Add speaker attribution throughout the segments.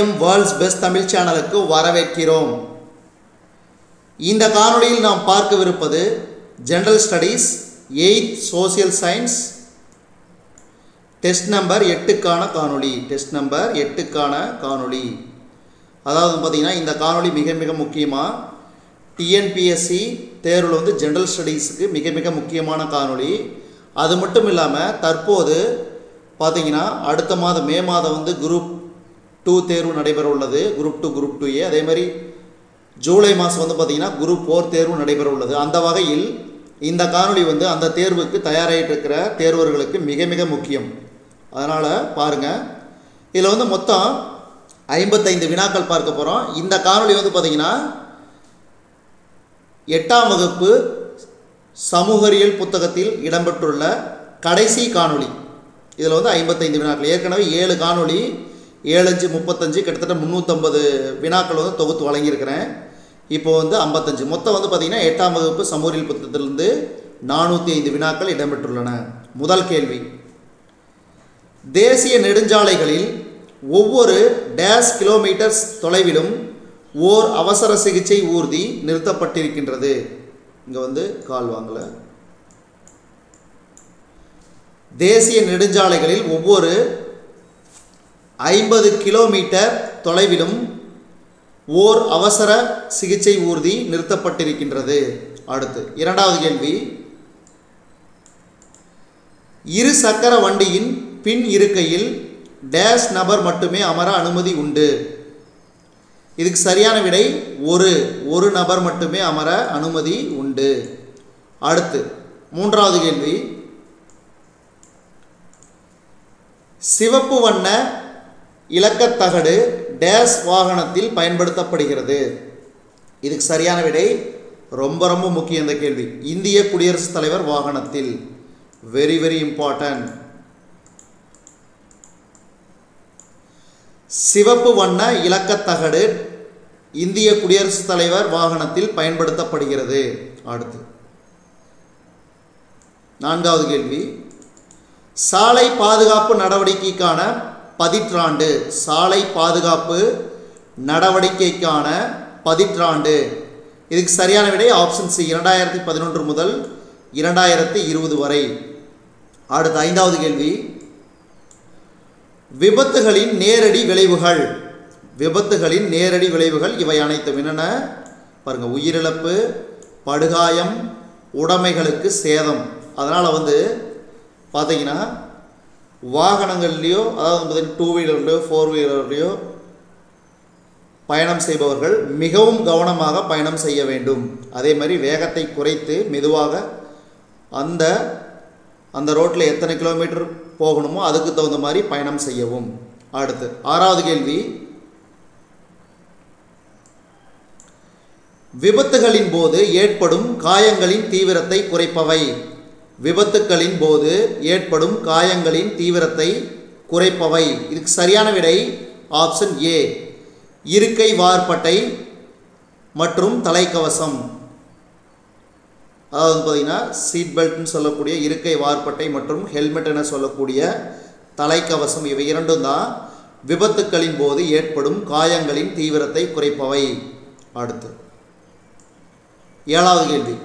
Speaker 1: world's best Tamil சேனலுக்கு வரவேற்கிறோம் இந்த காணொளியில் நாம் பார்க்கவிருப்பது general studies eighth social science test number எட்டுக்கான காணொளி டெஸ்ட் நம்பர் எட்டுக்கான காணொளி அதாவது பார்த்திங்கன்னா இந்த காணொளி மிக மிக முக்கியமாக டிஎன்பிஎஸ்சி தேர்வில் வந்து ஜெனரல் ஸ்டடீஸுக்கு மிக மிக முக்கியமான காணொளி அது மட்டும் இல்லாமல் தற்போது பார்த்தீங்கன்னா அடுத்த மாதம் மே மாதம் வந்து குரூப் டூ தேர்வு நடைபெற உள்ளது group two group two A அதே மாதிரி ஜூலை மாதம் வந்து பார்த்திங்கன்னா குரூப் ஃபோர் தேர்வு நடைபெற உள்ளது அந்த வகையில் இந்த காணொளி வந்து அந்த தேர்வுக்கு தயாராகிட்டு இருக்கிற தேர்வர்களுக்கு மிக மிக முக்கியம் அதனால் பாருங்கள் இதில் வந்து மொத்தம் ஐம்பத்தைந்து வினாக்கள் பார்க்க போகிறோம் இந்த காணொளி வந்து பார்த்திங்கன்னா எட்டாம் வகுப்பு சமூகறியல் புத்தகத்தில் இடம்பெற்றுள்ள கடைசி காணொளி இதில் வந்து ஐம்பத்தைந்து வினாக்கள் ஏற்கனவே ஏழு காணொளி ஏழஞ்சு முப்பத்தஞ்சு கிட்டத்தட்ட முந்நூற்றம்பது வினாக்கள் வந்து தொகுத்து வழங்கியிருக்கிறேன் இப்போ வந்து ஐம்பத்தஞ்சு மொத்தம் வந்து பார்த்திங்கன்னா எட்டாம் வகுப்பு சமூகறியல் புத்தகத்திலிருந்து நானூற்றி ஐந்து வினாக்கள் இடம்பெற்றுள்ளன முதல் கேள்வி தேசிய நெடுஞ்சாலைகளில் ஒவ்வொரு டேஷ் கிலோமீட்டர்ஸ் தொலைவிலும் ஓர் அவசர சிகிச்சை ஊர்தி நிறுத்தப்பட்டிருக்கின்றது இங்கே வந்து கால் வாங்கல தேசிய நெடுஞ்சாலைகளில் ஒவ்வொரு ஐம்பது கிலோமீட்டர் தொலைவிலும் ஓர் அவசர சிகிச்சை ஊர்தி நிறுத்தப்பட்டிருக்கின்றது அடுத்து இரண்டாவது கேள்வி இரு சக்கர வண்டியின் பின் இருக்கையில் டேஷ் நபர் மட்டுமே அமர அனுமதி உண்டு இதுக்கு சரியான விடை ஒரு ஒரு நபர் மட்டுமே அமர அனுமதி உண்டு அடுத்து மூன்றாவது கேள்வி சிவப்பு வண்ண இலக்கத்தகடு டேஷ் வாகனத்தில் பயன்படுத்தப்படுகிறது இதுக்கு சரியான விடை ரொம்ப ரொம்ப முக்கியம் இந்த கேள்வி இந்திய குடியரசுத் தலைவர் வாகனத்தில் வெரி வெரி இம்பார்ட்டன்ட் சிவப்பு வண்ண இலக்கத்தகடு இந்திய குடியரசுத் தலைவர் வாகனத்தில் பயன்படுத்தப்படுகிறது அடுத்து நான்காவது கேள்வி சாலை பாதுகாப்பு நடவடிக்கைக்கான பதிற்றாண்டு சாலை பாதுகாப்பு நடவடிக்கைக்கான பதிற்றாண்டு இதுக்கு சரியான விடை ஆப்ஷன் சி இரண்டாயிரத்தி பதினொன்று முதல் இரண்டாயிரத்தி இருபது வரை அடுத்த ஐந்தாவது கேள்வி விபத்துகளின் நேரடி விளைவுகள் விபத்துகளின் நேரடி விளைவுகள் இவை அனைத்தும் என்னென்ன பாருங்கள் உயிரிழப்பு படுகாயம் உடைமைகளுக்கு சேதம் அதனால் வந்து பார்த்தீங்கன்னா வாகனங்கள்லேயோ அதாவது பார்த்தீங்கன்னா டூ வீலர்லையோ ஃபோர் வீலர்லேயோ பயணம் செய்பவர்கள் மிகவும் கவனமாக பயணம் செய்ய வேண்டும் அதே மாதிரி வேகத்தை குறைத்து மெதுவாக அந்த அந்த ரோட்டில் எத்தனை கிலோமீட்டர் போகணுமோ அதுக்கு தகுந்த மாதிரி பயணம் செய்யவும் அடுத்து ஆறாவது கேள்வி விபத்துகளின் போது ஏற்படும் காயங்களின் தீவிரத்தை குறைப்பவை விபத்துக்களின் போது ஏற்படும் காயங்களின் தீவிரத்தை குறைப்பவை இதுக்கு சரியான விடை ஆப்ஷன் ஏ இருக்கை வார்பட்டை மற்றும் தலைக்கவசம் அதாவது பார்த்தீங்கன்னா சீட் பெல்ட்னு சொல்லக்கூடிய இருக்கை வார்பட்டை மற்றும் ஹெல்மெட் என சொல்லக்கூடிய தலைக்கவசம் இவை இரண்டும் தான் விபத்துக்களின் போது ஏற்படும் காயங்களின் தீவிரத்தை குறைப்பவை அடுத்து ஏழாவது கேள்வி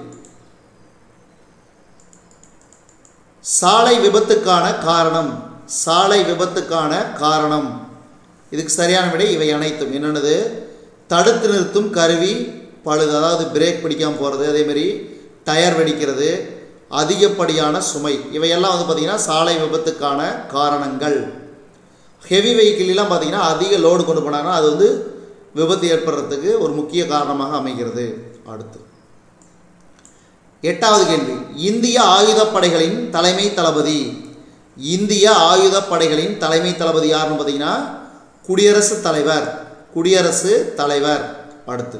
Speaker 1: சாலை விபத்துக்கான காரணம் சாலை விபத்துக்கான காரணம் இதுக்கு சரியான விடை இவை அனைத்தும் என்னென்னது தடுத்து நிறுத்தும் கருவி பழுது அதாவது பிரேக் பிடிக்காமல் போகிறது அதேமாரி டயர் வெடிக்கிறது அதிகப்படியான சுமை இவையெல்லாம் வந்து பார்த்திங்கன்னா சாலை விபத்துக்கான காரணங்கள் ஹெவி வெஹிக்கிள்லாம் பார்த்திங்கன்னா அதிக லோடு கொண்டு போனாங்கன்னா அது வந்து விபத்து ஏற்படுறதுக்கு ஒரு முக்கிய காரணமாக அமைகிறது அடுத்து எட்டாவது கேள்வி இந்திய ஆயுதப்படைகளின் தலைமை தளபதி இந்திய ஆயுதப்படைகளின் தலைமை தளபதி யாருன்னு பார்த்தீங்கன்னா குடியரசுத் தலைவர் குடியரசு தலைவர் அடுத்து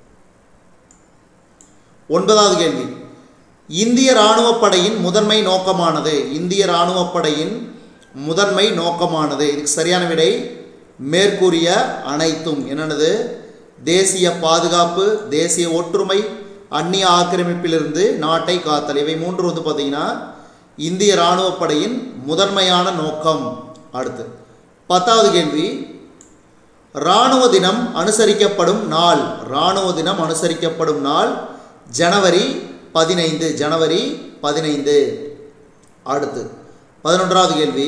Speaker 1: ஒன்பதாவது கேள்வி இந்திய இராணுவப் படையின் முதன்மை நோக்கமானது இந்திய இராணுவப் படையின் முதன்மை நோக்கமானது இதுக்கு சரியான விடை மேற்கூறிய அனைத்தும் என்னென்னது தேசிய பாதுகாப்பு தேசிய ஒற்றுமை அந்நிய ஆக்கிரமிப்பிலிருந்து நாட்டை காத்தல் இவை மூன்று வந்து பார்த்திங்கன்னா இந்திய இராணுவப் படையின் முதன்மையான நோக்கம் அடுத்து பத்தாவது கேள்வி இராணுவ தினம் அனுசரிக்கப்படும் நாள் இராணுவ தினம் அனுசரிக்கப்படும் நாள் ஜனவரி பதினைந்து ஜனவரி பதினைந்து அடுத்து பதினொன்றாவது கேள்வி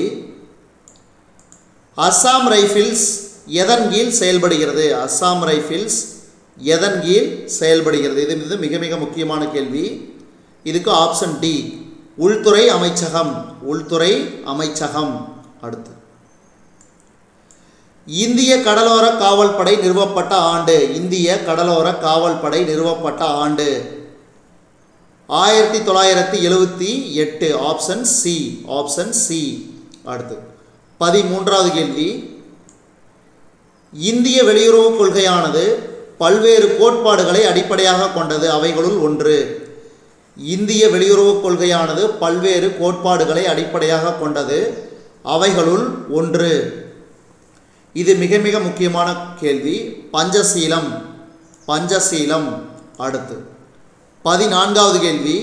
Speaker 1: அஸ்ஸாம் ரைஃபிள்ஸ் எதன் கீழ் செயல்படுகிறது அஸ்ஸாம் ரைஃபிள்ஸ் எதன் கீழ் செயல்படுகிறது இது இது மிக மிக முக்கியமான கேள்வி இதுக்கு ஆப்ஷன் டி உள்துறை அமைச்சகம் உள்துறை அமைச்சகம் அடுத்து இந்திய கடலோர காவல்படை நிறுவப்பட்ட ஆண்டு இந்திய கடலோர காவல்படை நிறுவப்பட்ட ஆண்டு ஆயிரத்தி தொள்ளாயிரத்தி எழுவத்தி எட்டு ஆப்ஷன் சி ஆப்ஷன் சி அடுத்து பதிமூன்றாவது கேள்வி இந்திய வெளியுறவு கொள்கையானது பல்வேறு கோட்பாடுகளை அடிப்படையாக கொண்டது அவைகளுள் ஒன்று இந்திய வெளியுறவு கொள்கையானது பல்வேறு கோட்பாடுகளை அடிப்படையாக கொண்டது அவைகளுள் ஒன்று இது மிக மிக முக்கியமான கேள்வி பஞ்சசீலம் பஞ்சசீலம் அடுத்து பதினான்காவது கேள்வி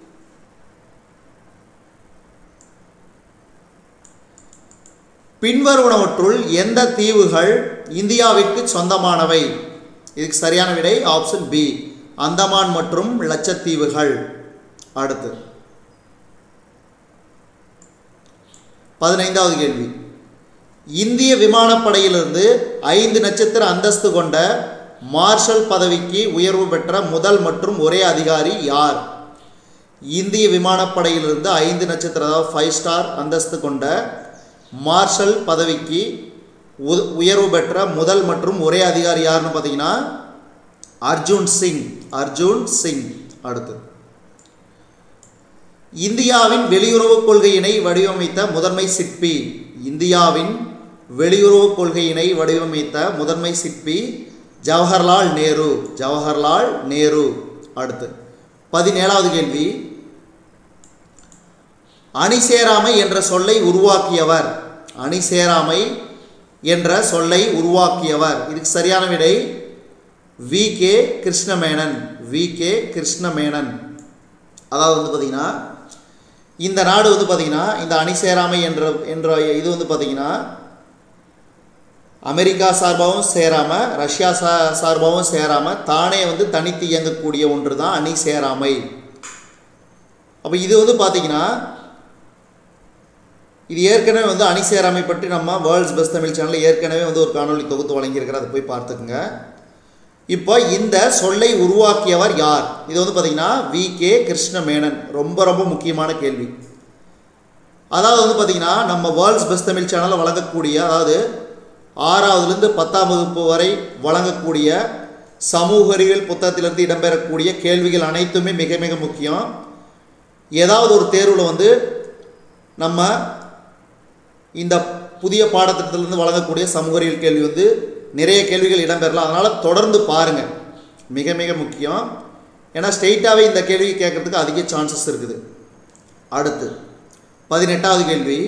Speaker 1: பின்வருவனவற்றுள் எந்த தீவுகள் இந்தியாவிற்கு சொந்தமானவை இதுக்கு சரியான விடை ஆப்ஷன் பி அந்தமான் மற்றும் லட்சத்தீவுகள் அடுத்து பதினைந்தாவது கேள்வி இந்திய விமானப்படையிலிருந்து ஐந்து நட்சத்திர அந்தஸ்து கொண்ட மார்ஷல் பதவிக்கு உயர்வு பெற்ற முதல் மற்றும் ஒரே அதிகாரி யார் இந்திய விமானப்படையிலிருந்து ஐந்து நட்சத்திர அதாவது ஃபைவ் ஸ்டார் அந்தஸ்து கொண்ட மார்ஷல் பதவிக்கு உ- உயர்வு பெற்ற முதல் மற்றும் ஒரே அதிகாரி யாருன்னு பார்த்தீங்கன்னா அர்ஜுன் சிங் அர்ஜுன் சிங் அடுத்து இந்தியாவின் வெளியுறவு கொள்கையினை வடிவமைத்த முதன்மை சிற்பி இந்தியாவின் வெளியுறவு கொள்கையினை வடிவமைத்த முதன்மை சிற்பி ஜவஹர்லால் நேரு ஜவஹர்லால் நேரு அடுத்து பதினேழாவது கேள்வி அணிசேராமை என்ற சொல்லை உருவாக்கியவர் அணிசேராமை என்ற சொல்லை உருவாக்கியவர் இதுக்கு சரியான விடை V K Krishna Menon V K Krishna Menon அதாவது வந்து பார்த்திங்கன்னா இந்த நாடு வந்து பார்த்திங்கன்னா இந்த அணிசேராமை என்ற என்ற இது வந்து பார்த்திங்கன்னா அமெரிக்கா சார்பாகவும் சேராமல் ரஷ்யா சா சார்பாகவும் சேராமல் தானே வந்து தனித்து இயங்கக்கூடிய ஒன்று தான் அணி சேராமை அப்போ இது வந்து பார்த்திங்கன்னா இது ஏற்கனவே வந்து அணி சேராமை பற்றி நம்ம வேர்ல்ட்ஸ் பெஸ்ட் தமிழ் சேனலில் ஏற்கனவே வந்து ஒரு காணொளி தொகுத்து வழங்கியிருக்கிற அதை போய் பார்த்துக்குங்க இப்போ இந்த சொல்லை உருவாக்கியவர் யார் இது வந்து பார்த்தீங்கன்னா வி கே கிருஷ்ணமேனன் ரொம்ப ரொம்ப முக்கியமான கேள்வி அதாவது வந்து பார்த்தீங்கன்னா நம்ம வேர்ல்ட்ஸ் பெஸ்ட் தமிழ் சேனலில் வழங்கக்கூடிய அதாவது ஆறாவதுலேருந்து பத்தாம் வகுப்பு வரை வழங்கக்கூடிய சமூக அறிவியல் புத்தகத்திலிருந்து இடம்பெறக்கூடிய கேள்விகள் அனைத்துமே மிக மிக முக்கியம் ஏதாவது ஒரு தேர்வில் வந்து நம்ம இந்த புதிய பாடத்திட்டத்திலிருந்து வழங்கக்கூடிய சமூக அறிவியல் கேள்வி வந்து நிறைய கேள்விகள் இடம்பெறலாம் அதனால் தொடர்ந்து பாருங்கள் மிக மிக முக்கியம் ஏன்னா ஸ்ட்ரெயிட்டாகவே இந்த கேள்வி கேட்கறதுக்கு அதிக சான்சஸ் இருக்குது அடுத்து பதினெட்டாவது கேள்வி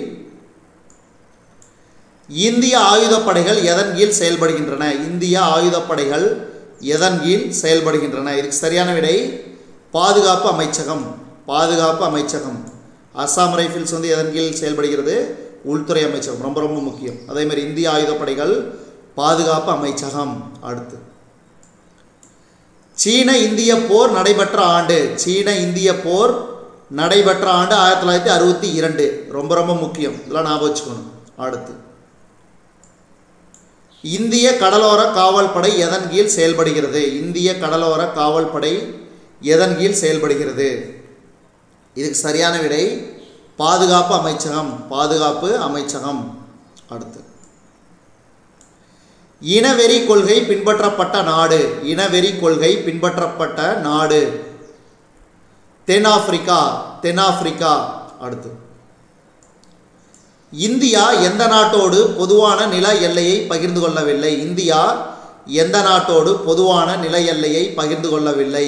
Speaker 1: இந்திய ஆயுதப்படைகள் எதன் கீழ் செயல்படுகின்றன இந்திய ஆயுதப்படைகள் எதன் கீழ் செயல்படுகின்றன இதுக்கு சரியான விடை பாதுகாப்பு அமைச்சகம் பாதுகாப்பு அமைச்சகம் அஸ்ஸாம் ரைஃபிள்ஸ் வந்து எதன் கீழ் செயல்படுகிறது உள்துறை அமைச்சகம் ரொம்ப ரொம்ப முக்கியம் அதே மாதிரி இந்திய ஆயுதப்படைகள் பாதுகாப்பு அமைச்சகம் அடுத்து சீன இந்திய போர் நடைபெற்ற ஆண்டு சீன இந்திய போர் நடைபெற்ற ஆண்டு ஆயிரத்தி தொள்ளாயிரத்தி அறுபத்தி இரண்டு ரொம்ப ரொம்ப முக்கியம் இதெல்லாம் ஞாபகம் வச்சுக்கணும் அடுத்து இந்திய கடலோர காவல்படை எதன் கீழ் செயல்படுகிறது இந்திய கடலோர காவல்படை எதன் கீழ் செயல்படுகிறது இதுக்கு சரியான விடை பாதுகாப்பு அமைச்சகம் பாதுகாப்பு அமைச்சகம் அடுத்து இனவெறி கொள்கை பின்பற்றப்பட்ட நாடு இனவெறி கொள்கை பின்பற்றப்பட்ட நாடு தென்னாப்பிரிக்கா தென்னாப்பிரிக்கா அடுத்து இந்தியா எந்த நாட்டோடு பொதுவான நில எல்லையை பகிர்ந்து கொள்ளவில்லை இந்தியா எந்த நாட்டோடு பொதுவான நில எல்லையை பகிர்ந்து கொள்ளவில்லை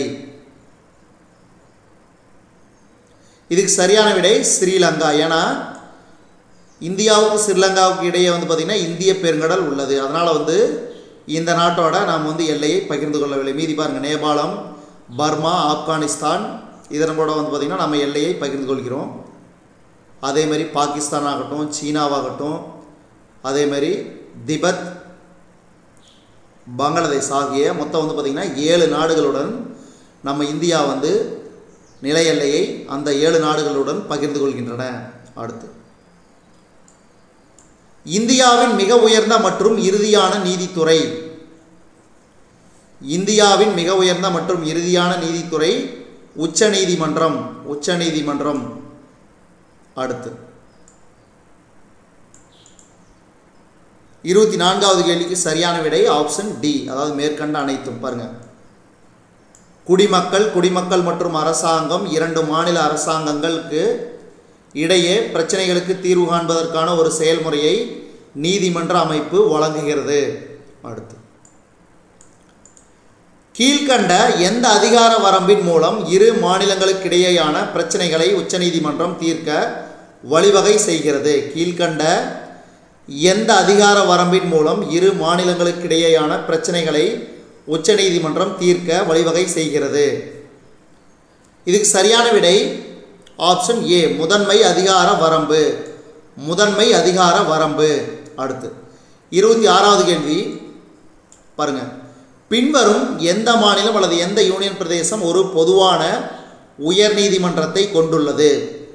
Speaker 1: இதுக்கு சரியான விடை ஸ்ரீலங்கா ஏன்னா இந்தியாவுக்கு ஸ்ரீலங்காவுக்கு இடையே வந்து பார்த்திங்கன்னா இந்திய பெருங்கடல் உள்ளது அதனால் வந்து இந்த நாட்டோட நாம் வந்து எல்லையை பகிர்ந்து கொள்ளவில்லை மீதி பாருங்கள் நேபாளம் பர்மா ஆப்கானிஸ்தான் இதனோட வந்து பார்த்திங்கன்னா நம்ம எல்லையை பகிர்ந்து கொள்கிறோம் அதே மாதிரி பாகிஸ்தான் ஆகட்டும் சீனாவாகட்டும் அதே மாதிரி திபெத் பங்களாதேஷ் ஆகிய மொத்தம் வந்து பார்த்திங்கன்னா ஏழு நாடுகளுடன் நம்ம இந்தியா வந்து நில எல்லையை அந்த ஏழு நாடுகளுடன் பகிர்ந்து கொள்கின்றன அடுத்து இந்தியாவின் மிக உயர்ந்த மற்றும் இறுதியான நீதித்துறை இந்தியாவின் மிக உயர்ந்த மற்றும் இறுதியான நீதித்துறை உச்ச நீதிமன்றம் உச்ச நீதிமன்றம் அடுத்து இருபத்தி நான்காவது கேள்விக்கு சரியான விடை ஆப்ஷன் டி அதாவது மேற்கண்ட அனைத்தும் பாருங்க குடிமக்கள் குடிமக்கள் மற்றும் அரசாங்கம் இரண்டு மாநில அரசாங்கங்களுக்கு இடையே பிரச்சனைகளுக்கு தீர்வு காண்பதற்கான ஒரு செயல்முறையை நீதிமன்ற அமைப்பு வழங்குகிறது அடுத்து கீழ்கண்ட எந்த அதிகார வரம்பின் மூலம் இரு மாநிலங்களுக்கிடையேயான பிரச்சனைகளை உச்சநீதிமன்றம் தீர்க்க வழிவகை செய்கிறது கீழ்கண்ட எந்த அதிகார வரம்பின் மூலம் இரு மாநிலங்களுக்கிடையேயான பிரச்சனைகளை உச்சநீதிமன்றம் தீர்க்க வழிவகை செய்கிறது இதுக்கு சரியான விடை ஆப்ஷன் ஏ முதன்மை அதிகார வரம்பு முதன்மை அதிகார வரம்பு அடுத்து இருபத்தி ஆறாவது கேள்வி பாருங்க பின்வரும் எந்த மாநிலம் அல்லது எந்த யூனியன் பிரதேசம் ஒரு பொதுவான உயர் நீதிமன்றத்தை கொண்டுள்ளது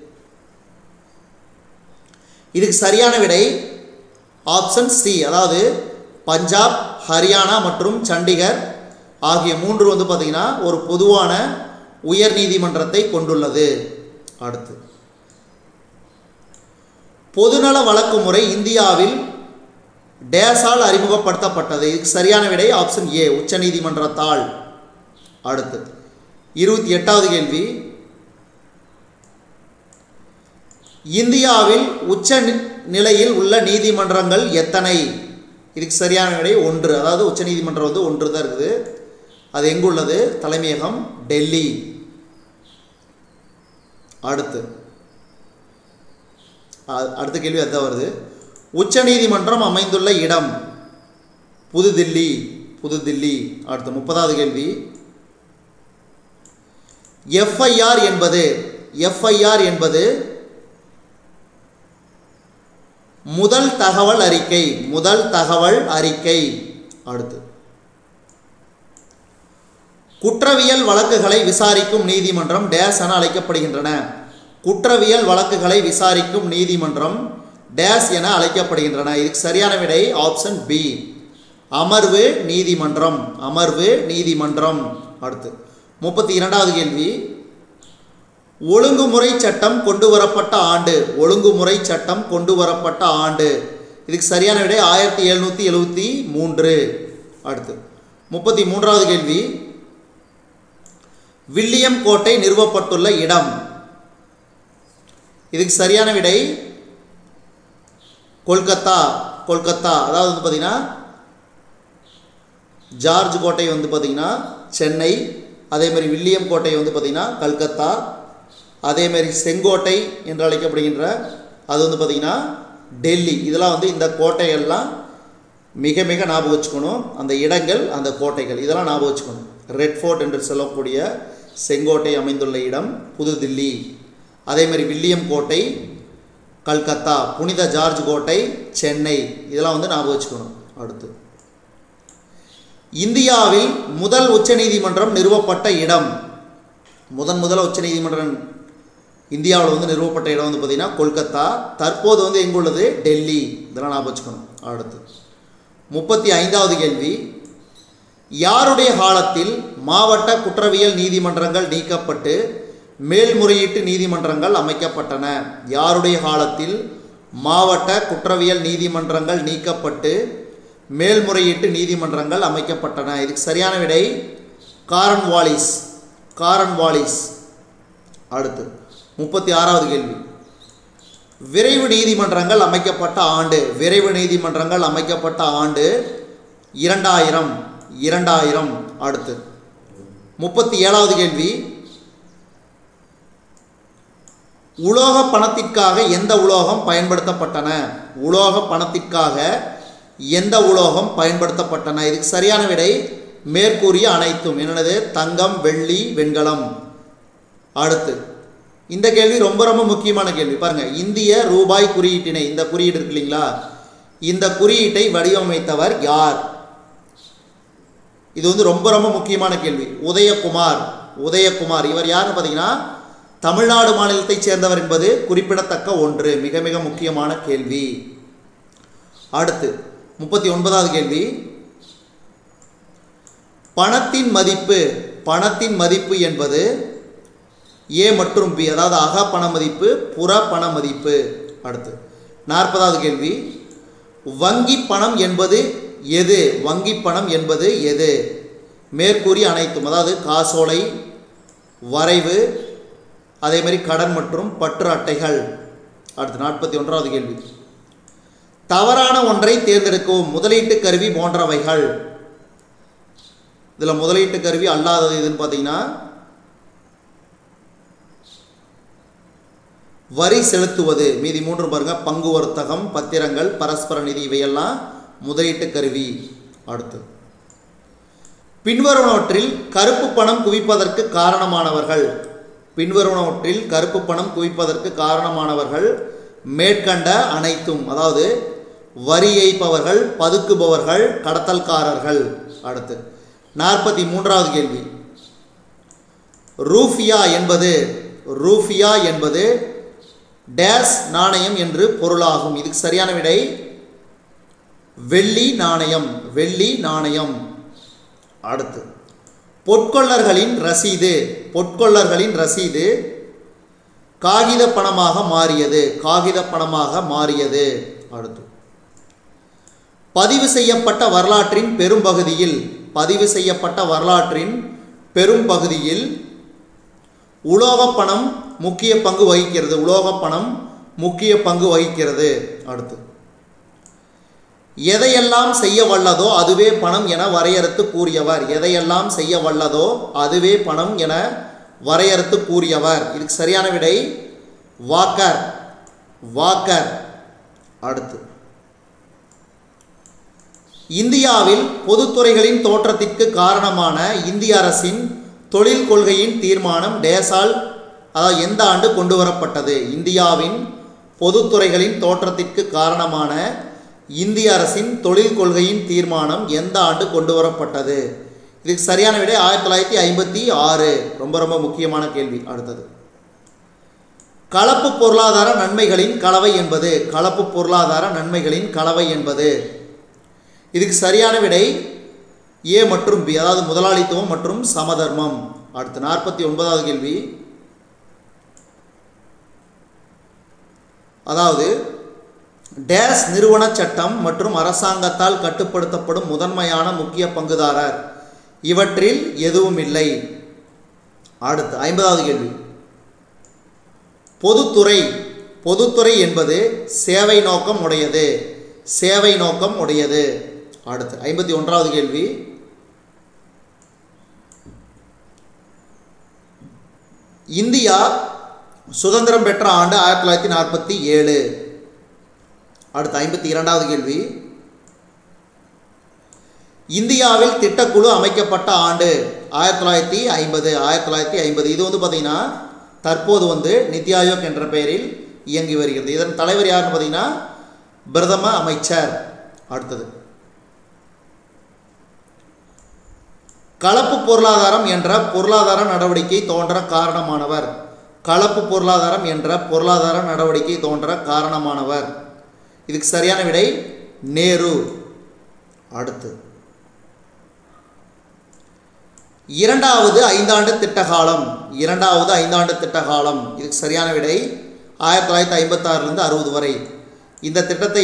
Speaker 1: இதுக்கு சரியான விடை ஆப்ஷன் சி அதாவது பஞ்சாப் ஹரியானா மற்றும் சண்டிகர் ஆகிய மூன்று வந்து பார்த்திங்கன்னா ஒரு பொதுவான உயர் நீதிமன்றத்தை கொண்டுள்ளது அடுத்து பொதுநல வழக்கு முறை இந்தியாவில் டேஸால் அறிமுகப்படுத்தப்பட்டது இதுக்கு சரியான விடை ஆப்ஷன் ஏ உச்சநீதிமன்றத்தால் அடுத்து இருபத்தி எட்டாவது கேள்வி இந்தியாவில் உச்ச நி- நிலையில் உள்ள நீதிமன்றங்கள் எத்தனை இதுக்கு சரியான விடை ஒன்று அதாவது உச்சநீதிமன்றம் வந்து ஒன்று தான் இருக்குது அது எங்குள்ளது தலைமையகம் டெல்லி அடுத்து அ- அடுத்த கேள்வி அதுதான் வருது உச்சநீதிமன்றம் அமைந்துள்ள இடம் புதுதில்லி புதுதில்லி அடுத்து முப்பதாவது கேள்வி எஃப்ஐஆர் என்பது எஃப்ஐஆர் என்பது முதல் தகவல் அறிக்கை முதல் தகவல் அறிக்கை அடுத்து குற்றவியல் வழக்குகளை விசாரிக்கும் நீதிமன்றம் டேஸ் என அழைக்கப்படுகின்றன குற்றவியல் வழக்குகளை விசாரிக்கும் நீதிமன்றம் டேஸ் என அழைக்கப்படுகின்றன இதுக்கு சரியான விடை ஆப்ஷன் பி அமர்வு நீதிமன்றம் அமர்வு நீதிமன்றம் அடுத்து முப்பத்தி இரண்டாவது கேள்வி ஒழுங்குமுறை சட்டம் கொண்டு வரப்பட்ட ஆண்டு ஒழுங்குமுறை சட்டம் கொண்டு வரப்பட்ட ஆண்டு இதுக்கு சரியான விடை ஆயிரத்தி எழுநூற்றி எழுபத்தி மூன்று அடுத்து முப்பத்தி மூன்றாவது கேள்வி வில்லியம் கோட்டை நிறுவப்பட்டுள்ள இடம் இதுக்கு சரியான விடை கொல்கத்தா கொல்கத்தா அதாவது வந்து பார்த்திங்கன்னா ஜார்ஜ் கோட்டை வந்து பார்த்திங்கன்னா சென்னை அதேமாதிரி வில்லியம் கோட்டை வந்து பார்த்திங்கன்னா கல்கத்தா அதேமாரி செங்கோட்டை என்று அழைக்கப்படுகின்ற அது வந்து பார்த்திங்கன்னா டெல்லி இதெல்லாம் வந்து இந்த கோட்டைகள்லாம் மிக மிக ஞாபகம் வச்சுக்கணும் அந்த இடங்கள் அந்த கோட்டைகள் இதெல்லாம் ஞாபகம் வச்சுக்கணும் ரெட் ஃபோர்ட் என்று சொல்லக்கூடிய செங்கோட்டை அமைந்துள்ள இடம் புதுதில்லி அதேமாதிரி வில்லியம் கோட்டை கல்கத்தா புனித ஜார்ஜ் கோட்டை சென்னை இதெல்லாம் வந்து ஞாபகம் வச்சுக்கணும் அடுத்து இந்தியாவில் முதல் உச்சநீதிமன்றம் நிறுவப்பட்ட இடம் முதன் முதல உச்சநீதிமன்றம் இந்தியாவில் வந்து நிறுவப்பட்ட இடம் வந்து பார்த்திங்கன்னா கொல்கத்தா தற்போது வந்து எங்கே உள்ளது டெல்லி இதெல்லாம் ஞாபகம் வச்சுக்கணும் அடுத்து முப்பத்தி ஐந்தாவது கேள்வி யாருடைய காலத்தில் மாவட்ட குற்றவியல் நீதிமன்றங்கள் நீக்கப்பட்டு மேல்முறையீட்டு நீதிமன்றங்கள் அமைக்கப்பட்டன யாருடைய காலத்தில் மாவட்ட குற்றவியல் நீதிமன்றங்கள் நீக்கப்பட்டு மேல்முறையீட்டு நீதிமன்றங்கள் அமைக்கப்பட்டன இதுக்கு சரியான விடை காரன் வாலிஸ் காரன் வாலிஸ் அடுத்து முப்பத்தி ஆறாவது கேள்வி விரைவு நீதிமன்றங்கள் அமைக்கப்பட்ட ஆண்டு விரைவு நீதிமன்றங்கள் அமைக்கப்பட்ட ஆண்டு இரண்டாயிரம் இரண்டாயிரம் அடுத்து முப்பத்தி ஏழாவது கேள்வி உலோக பணத்திற்காக எந்த உலோகம் பயன்படுத்தப்பட்டன உலோக பணத்திற்காக எந்த உலோகம் பயன்படுத்தப்பட்டன இதுக்கு சரியான விடை மேற்கூறிய அனைத்தும் என்னது தங்கம் வெள்ளி வெண்கலம் அடுத்து இந்த கேள்வி ரொம்ப ரொம்ப முக்கியமான கேள்வி பாருங்க இந்திய ரூபாய் குறியீட்டினை இந்த குறியீடு இருக்கு இல்லைங்களா இந்த குறியீட்டை வடிவமைத்தவர் யார் இது வந்து ரொம்ப ரொம்ப முக்கியமான கேள்வி உதயகுமார் உதயகுமார் இவர் யாருன்னு பார்த்தீங்கன்னா தமிழ்நாடு மாநிலத்தைச் சேர்ந்தவர் என்பது குறிப்பிடத்தக்க ஒன்று மிக மிக முக்கியமான கேள்வி அடுத்து முப்பத்தி ஒன்பதாவது கேள்வி பணத்தின் மதிப்பு பணத்தின் மதிப்பு என்பது ஏ மற்றும் பி அதாவது அக பண மதிப்பு புற பண மதிப்பு அடுத்து நாற்பதாவது கேள்வி வங்கி பணம் என்பது எது வங்கி பணம் என்பது எது மேற்கூறிய அனைத்தும் அதாவது காசோலை வரைவு அதே மாதிரி கடன் மற்றும் பற்று அட்டைகள் அடுத்து நாற்பத்தி ஒன்றாவது கேள்வி தவறான ஒன்றை தேர்ந்தெடுக்கவும் முதலீட்டு கருவி போன்றவைகள் இதில் முதலீட்டு கருவி அல்லாதது எதுன்னு பார்த்தீங்கன்னா வரி செலுத்துவது மீதி மூன்று பாருங்க பங்கு வர்த்தகம் பத்திரங்கள் பரஸ்பர நிதி இவையெல்லாம் முதலீட்டு கருவி அடுத்து பின்வருவனவற்றில் கருப்பு பணம் குவிப்பதற்கு காரணமானவர்கள் பின்வருவனவற்றில் கருப்பு பணம் குவிப்பதற்கு காரணமானவர்கள் மேற்கண்ட அனைத்தும் அதாவது வரி ஏய்ப்பவர்கள் பதுக்குபவர்கள் கடத்தல்காரர்கள் அடுத்து நாற்பத்தி மூன்றாவது கேள்வி ரூஃபியா என்பது ரூஃபியா என்பது டேஸ் நாணயம் என்று பொருளாகும் இதுக்கு சரியான விடை வெள்ளி நாணயம் வெள்ளி நாணயம் அடுத்து பொற்கொள்ளர்களின் ரசீது பொற்கொள்ளர்களின் ரசீது காகித பணமாக மாறியது காகித பணமாக மாறியது அடுத்து பதிவு செய்யப்பட்ட வரலாற்றின் பெரும்பகுதியில் பதிவு செய்யப்பட்ட வரலாற்றின் பெரும்பகுதியில் உலோகப் பணம் முக்கிய பங்கு வகிக்கிறது உலோகப் பணம் முக்கிய பங்கு வகிக்கிறது அடுத்து எதையெல்லாம் செய்ய வல்லதோ அதுவே பணம் என வரையறுத்து கூறியவர் எதையெல்லாம் செய்ய வல்லதோ அதுவே பணம் என வரையறுத்து கூறியவர் இதுக்கு சரியான விடை வாக்கர் வாக்கர் அடுத்து இந்தியாவில் பொதுத்துறைகளின் தோற்றத்திற்கு காரணமான இந்திய அரசின் தொழில் கொள்கையின் தீர்மானம் டேசால் அதாவது எந்த ஆண்டு கொண்டு வரப்பட்டது இந்தியாவின் பொதுத்துறைகளின் தோற்றத்திற்கு காரணமான இந்திய அரசின் தொழில் கொள்கையின் தீர்மானம் எந்த ஆண்டு கொண்டு வரப்பட்டது இதுக்கு சரியான விடை ஆயிரத்தி தொள்ளாயிரத்தி ஐம்பத்தி ஆறு ரொம்ப ரொம்ப முக்கியமான கேள்வி அடுத்தது கலப்பு பொருளாதார நன்மைகளின் கலவை என்பது கலப்பு பொருளாதார நன்மைகளின் கலவை என்பது இதுக்கு சரியான விடை ஏ மற்றும் பி அதாவது முதலாளித்துவம் மற்றும் சமதர்மம் அடுத்து நாற்பத்தி ஒன்பதாவது கேள்வி அதாவது டேஸ் நிறுவன சட்டம் மற்றும் அரசாங்கத்தால் கட்டுப்படுத்தப்படும் முதன்மையான முக்கிய பங்குதாரர் இவற்றில் எதுவும் இல்லை அடுத்து ஐம்பதாவது கேள்வி பொதுத்துறை பொதுத்துறை என்பது சேவை நோக்கம் உடையது சேவை நோக்கம் உடையது அடுத்து ஐம்பத்தி ஒன்றாவது கேள்வி இந்தியா சுதந்திரம் பெற்ற ஆண்டு ஆயிரத்தி தொள்ளாயிரத்தி நாற்பத்தி ஏழு அடுத்து ஐம்பத்தி இரண்டாவது கேள்வி இந்தியாவில் திட்டக்குழு அமைக்கப்பட்ட ஆண்டு ஆயிரத்தி தொள்ளாயிரத்தி ஐம்பது ஆயிரத்தி தொள்ளாயிரத்தி ஐம்பது இது வந்து பார்த்திங்கன்னா தற்போது வந்து நித்தி ஆயோக் என்ற பெயரில் இயங்கி வருகிறது இதன் தலைவர் யாருன்னு பார்த்தீங்கன்னா பிரதம அமைச்சர் அடுத்தது கலப்பு பொருளாதாரம் என்ற பொருளாதார நடவடிக்கை தோன்ற காரணமானவர் கலப்பு பொருளாதாரம் என்ற பொருளாதார நடவடிக்கை தோன்ற காரணமானவர் இதுக்கு சரியான விடை நேரு அடுத்து இரண்டாவது ஐந்தாண்டு திட்டகாலம் இரண்டாவது ஐந்தாண்டு திட்டகாலம் இதுக்கு சரியான விடை ஆயிரத்தி தொள்ளாயிரத்தி ஐம்பத்தாறுலேருந்து அறுபது வரை இந்த திட்டத்தை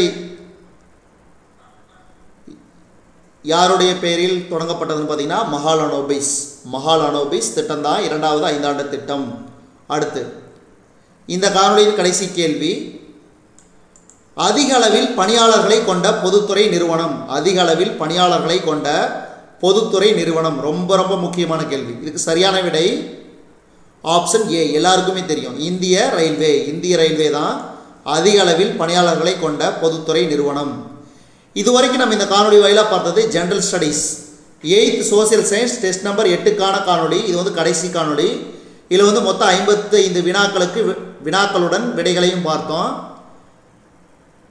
Speaker 1: யாருடைய பெயரில் தொடங்கப்பட்டதுன்னு பார்த்தீங்கன்னா மகாலனோபிஸ் மகாலனோபிஸ் திட்டம் தான் இரண்டாவது ஐந்தாண்டு திட்டம் அடுத்து இந்த காணொலியின் கடைசி கேள்வி அதிக அளவில் பணியாளர்களை கொண்ட பொதுத்துறை நிறுவனம் அதிக அளவில் பணியாளர்களை கொண்ட பொதுத்துறை நிறுவனம் ரொம்ப ரொம்ப முக்கியமான கேள்வி இதுக்கு சரியான விடை ஆப்ஷன் ஏ எல்லாருக்குமே தெரியும் இந்திய ரயில்வே இந்திய ரயில்வே தான் அதிக அளவில் பணியாளர்களை கொண்ட பொதுத்துறை நிறுவனம் இதுவரைக்கும் நம்ம இந்த காணொலி வாயிலாக பார்த்தது general studies eighth social science test number எட்டுக்கான காணொலி இது வந்து கடைசி காணொலி இதில் வந்து மொத்தம் ஐம்பத்து ஐந்து வினாக்களுக்கு வி- வினாக்களுடன் விடைகளையும் பார்த்தோம்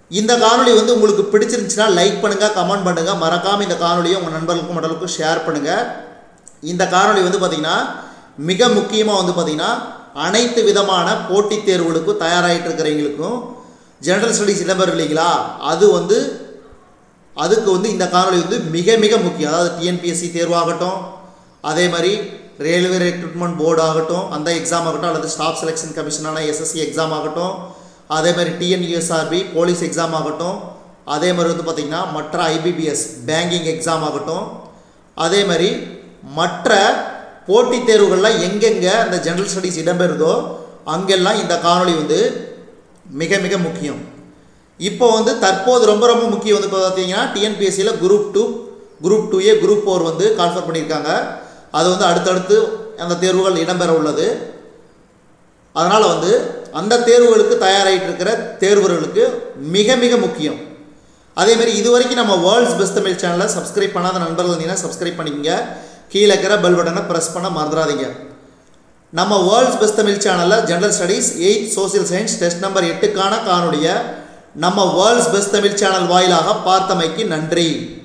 Speaker 1: இந்த காணொளி வந்து உங்களுக்கு பிடிச்சிருந்துச்சுன்னா லைக் பண்ணுங்கள் கமெண்ட் பண்ணுங்கள் மறக்காமல் இந்த காணொலியை உங்கள் நண்பர்களுக்கும் மற்றவர்களுக்கும் ஷேர் பண்ணுங்கள் இந்த காணொளி வந்து பார்த்திங்கன்னா மிக முக்கியமாக வந்து பார்த்திங்கன்னா அனைத்து விதமான போட்டித் தேர்வுகளுக்கும் தயாராகிட்டு இருக்கிறவங்களுக்கும் ஜெனரல் ஸ்டடீஸ் இடம்பெறும் இல்லைங்களா அது வந்து அதுக்கு வந்து இந்த காணொளி வந்து மிக மிக முக்கியம் அதாவது டிஎன்பிஎஸ்சி தேர்வாகட்டும் அதே மாதிரி ரயில்வே ரெக்ரூட்மெண்ட் போர்டு ஆகட்டும் அந்த எக்ஸாம் ஆகட்டும் அல்லது ஸ்டாஃப் செலெக்ஷன் கமிஷனான எஸ்எஸ்சி எக்ஸாம் ஆகட்டும் அதே மாதிரி டிஎன்யூஎஸ்ஆர்பி போலீஸ் எக்ஸாம் ஆகட்டும் அதே மாதிரி வந்து பார்த்திங்கன்னா மற்ற ஐபிபிஎஸ் பேங்கிங் எக்ஸாம் ஆகட்டும் அதே மாதிரி மற்ற போட்டித் தேர்வுகளில் எங்கெங்கே அந்த ஜென்ரல் ஸ்டடீஸ் இடம்பெறுதோ அங்கெல்லாம் இந்த காணொளி வந்து மிக மிக முக்கியம் இப்போ வந்து தற்போது ரொம்ப ரொம்ப முக்கியம் வந்து இப்போ பார்த்தீங்கன்னா டிஎன்பிஎஸ்சியில் group two group two A group four வந்து கால்ஃபர் பண்ணியிருக்காங்க அது வந்து அடுத்தடுத்து அந்த தேர்வுகள் இடம்பெற உள்ளது அதனால் வந்து அந்த தேர்வுகளுக்கு தயாராகிட்டு இருக்கிற தேர்வர்களுக்கு மிக மிக முக்கியம் அதேமாரி இது வரைக்கும் நம்ம வேர்ல்ட்ஸ் பெஸ்ட் தமிழ் சேனலை சப்ஸ்கிரைப் பண்ணாத நண்பர்கள் இருந்தீங்கன்னா சப்ஸ்கிரைப் பண்ணிக்கங்க கீழே இருக்கிற பெல் பட்டனை ப்ரெஸ் பண்ண மறந்துடாதீங்க நம்ம வேர்ல்ட்ஸ் பெஸ்ட் தமிழ் சேனலில் general studies eighth social science test number எட்டுக்கான காணொலியை நம்ம வேர்ல்ட்ஸ் பெஸ்ட் தமிழ் சேனல் வாயிலாக பார்த்தமைக்கு நன்றி